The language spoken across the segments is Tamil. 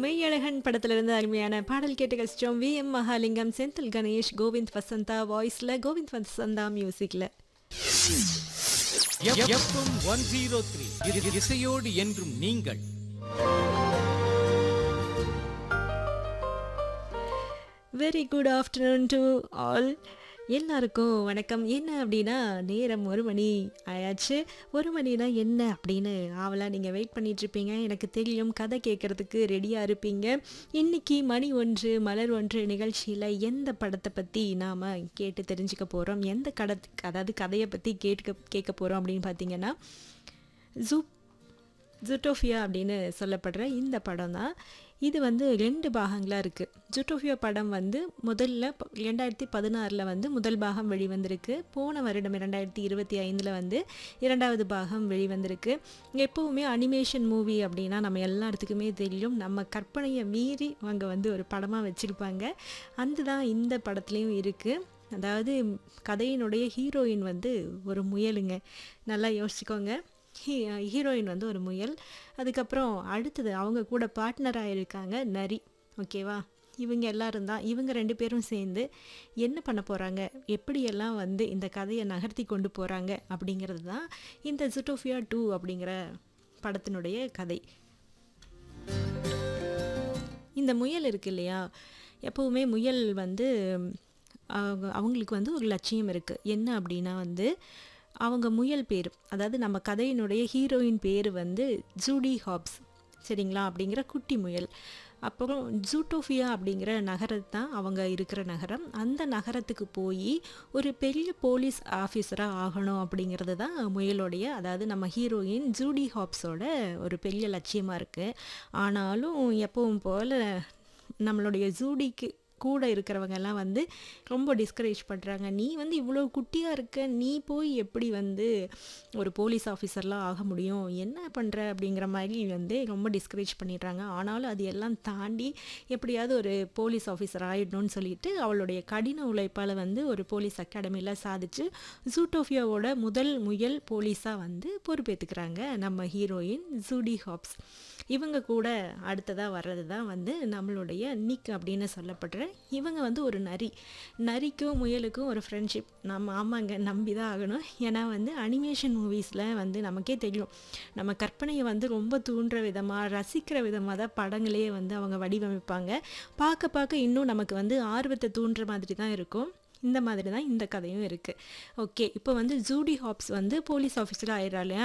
மெய்யழகன் படத்திலிருந்து அருமையான பாடல் கேட்டு கழிச்சிட்டோம் வி எம் மகாலிங்கம் செந்தில் கணேஷ் கோவிந்த் வசந்தா வாய்ஸ்ல கோவிந்த் வசந்தா மியூசிக்ல எஃப்எம் ஒன் ஜீரோ த்ரீ இசையோடு என்றும் நீங்கள் very good afternoon to all எல்லாருக்கும் வணக்கம் என்ன அப்படின்னா நேரம் ஒரு மணி ஆயாச்சு ஒரு மணினா என்ன அப்படின்னு ஆவலாக நீங்கள் வெயிட் பண்ணிட்டு இருப்பீங்க எனக்கு தெரியும் கதை கேட்குறதுக்கு ரெடியாக இருப்பீங்க இன்னைக்கு மணி ஒன்று மலர் ஒன்று நிகழ்ச்சியில் எந்த படத்தை பற்றி நாம் கேட்டு தெரிஞ்சுக்க போகிறோம் எந்த கட அதாவது கதையை பற்றி கேட்க கேட்க போகிறோம் அப்படின்னு பார்த்தீங்கன்னா ஜூ ஜுட்டோஃபியா அப்படின்னு சொல்லப்படுற இந்த படம் தான் இது வந்து ரெண்டு பாகங்களாக இருக்குது ஜுட்டோஃபியா படம் வந்து முதல்ல ப- ரெண்டாயிரத்தி பதினாறில் வந்து முதல் பாகம் வெளிவந்திருக்கு போன வருடம் ரெண்டாயிரத்தி இருபத்தி ஐந்தில் வந்து இரண்டாவது பாகம் வெளிவந்திருக்கு எப்போவுமே அனிமேஷன் மூவி அப்படின்னா நம்ம எல்லா இடத்துக்குமே தெரியும் நம்ம கற்பனையை மீறி அவங்க வந்து ஒரு படமாக வச்சுருப்பாங்க அந்த தான் இந்த படத்துலேயும் இருக்குது அதாவது கதையினுடைய ஹீரோயின் வந்து ஒரு முயலுங்க நல்லா யோசிச்சுக்கோங்க ஹீ ஹீரோயின் வந்து ஒரு முயல் அதுக்கப்புறம் அடுத்தது அவங்க கூட பார்ட்னராக இருக்காங்க நரி ஓகேவா இவங்க எல்லாரும் தான் இவங்க ரெண்டு பேரும் சேர்ந்து என்ன பண்ண போகிறாங்க எப்படியெல்லாம் வந்து இந்த கதையை நகர்த்தி கொண்டு போகிறாங்க அப்படிங்கிறது தான் இந்த ஜுட்டோஃபியா டூ அப்படிங்கிற படத்தினுடைய கதை இந்த முயல் இருக்கு இல்லையா எப்போவுமே முயல் வந்து அவங்க அவங்களுக்கு வந்து ஒரு லட்சியம் இருக்குது என்ன அப்படின்னா வந்து அவங்க முயல் பேர் அதாவது நம்ம கதையினுடைய ஹீரோயின் பேர் வந்து ஜூடி ஹாப்ஸ் சரிங்களா அப்படிங்கிற குட்டி முயல் அப்புறம் ஜூட்டோஃபியா அப்படிங்கிற நகரம் தான் அவங்க இருக்கிற நகரம் அந்த நகரத்துக்கு போய் ஒரு பெரிய போலீஸ் ஆஃபீஸராக ஆகணும் அப்படிங்கிறது தான் முயலோடைய அதாவது நம்ம ஹீரோயின் ஜூடி ஹாப்ஸோட ஒரு பெரிய லட்சியமாக இருக்குது ஆனாலும் எப்பவும் போல் நம்மளுடைய ஜூடிக்கு கூட இருக்கிறவங்க எல்லாம் வந்து ரொம்ப டிஸ்கரேஜ் பண்ணுறாங்க நீ வந்து இவ்வளோ குட்டியாக இருக்க நீ போய் எப்படி வந்து ஒரு போலீஸ் ஆஃபீஸர்லாம் ஆக முடியும் என்ன பண்ணுற அப்படிங்கிற மாதிரி வந்து ரொம்ப டிஸ்கரேஜ் பண்ணிடுறாங்க ஆனாலும் அது எல்லாம் தாண்டி எப்படியாவது ஒரு போலீஸ் ஆஃபீஸர் ஆகிடணும்னு சொல்லிட்டு அவளுடைய கடின உழைப்பால் வந்து ஒரு போலீஸ் அகாடமியில் சாதிச்சு ஜூட்டோஃபியாவோட முதல் முயல் போலீஸாக வந்து பொறுப்பேற்றுக்கிறாங்க நம்ம ஹீரோயின் ஜூடி ஹாப்ஸ் இவங்க கூட அடுத்ததாக வர்றது தான் வந்து நம்மளுடைய நிக் அப்படின்னு சொல்லப்படுற இவங்க வந்து ஒரு நரி நரிக்கும் முயலுக்கும் ஒரு ஃப்ரெண்ட்ஷிப் நம்ம ஆமாங்க நம்பி தான் ஆகணும் ஏன்னா வந்து அனிமேஷன் மூவிஸில் வந்து நமக்கே தெரியும் நம்ம கற்பனையை வந்து ரொம்ப தூண்டுற விதமாக ரசிக்கிற விதமாக தான் படங்களே வந்து அவங்க வடிவமைப்பாங்க பார்க்க பார்க்க இன்னும் நமக்கு வந்து ஆர்வத்தை தூண்டுற மாதிரி தான் இருக்கும் இந்த மாதிரி தான் இந்த கதையும் இருக்குது ஓகே இப்போ வந்து ஜூடி ஹாப்ஸ் வந்து போலீஸ் ஆஃபீஸராக ஆயிடுறா இல்லையா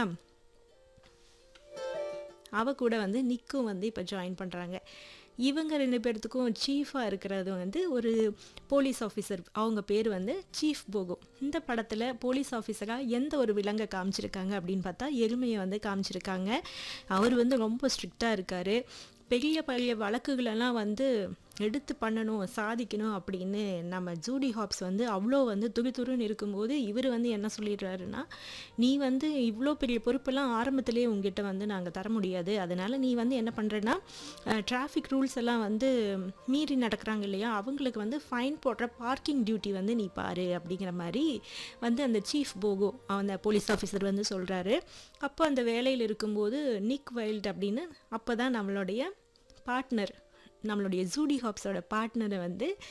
அவ கூட வந்து நிக்கும் வந்து இப்போ ஜாயின் பண்ணுறாங்க இவங்க ரெண்டு பேர்த்துக்கும் சீஃபாக இருக்கிறது வந்து ஒரு போலீஸ் ஆஃபீஸர் அவங்க பேர் வந்து சீஃப் போகோ இந்த படத்தில் போலீஸ் ஆஃபீஸராக எந்த ஒரு விலங்கை காமிச்சிருக்காங்க அப்படின்னு பார்த்தா எருமையை வந்து காமிச்சிருக்காங்க அவர் வந்து ரொம்ப ஸ்ட்ரிக்டாக இருக்கார் பெரிய பெரிய வழக்குகளெல்லாம் வந்து எடுத்து பண்ணணும் சாதிக்கணும் அப்படின்னு நம்ம ஜூடி ஹாப்ஸ் வந்து அவ்வளோ வந்து துரு துருன்னு இருக்கும்போது இவர் வந்து என்ன சொல்லிடுறாருன்னா நீ வந்து இவ்வளோ பெரிய பொறுப்பெல்லாம் ஆரம்பத்திலேயே உங்ககிட்ட வந்து நாங்கள் தர முடியாது அதனால் நீ வந்து என்ன பண்ணுறேன்னா டிராஃபிக் ரூல்ஸ் எல்லாம் வந்து மீறி நடக்கிறாங்க இல்லையா அவங்களுக்கு வந்து ஃபைன் போடுற பார்க்கிங் டியூட்டி வந்து நீ பாரு அப்படிங்கிற மாதிரி வந்து அந்த சீஃப் போகோ அந்த போலீஸ் ஆஃபீஸர் வந்து சொல்கிறாரு அப்போ அந்த வேலையில் இருக்கும்போது நிக் வைல்ட் அப்படின்னு அப்போ தான் நம்மளுடைய பார்ட்னர் நம்மளுடைய ஜூடி ஹாப்ஸோட பார்ட்னரை வந்து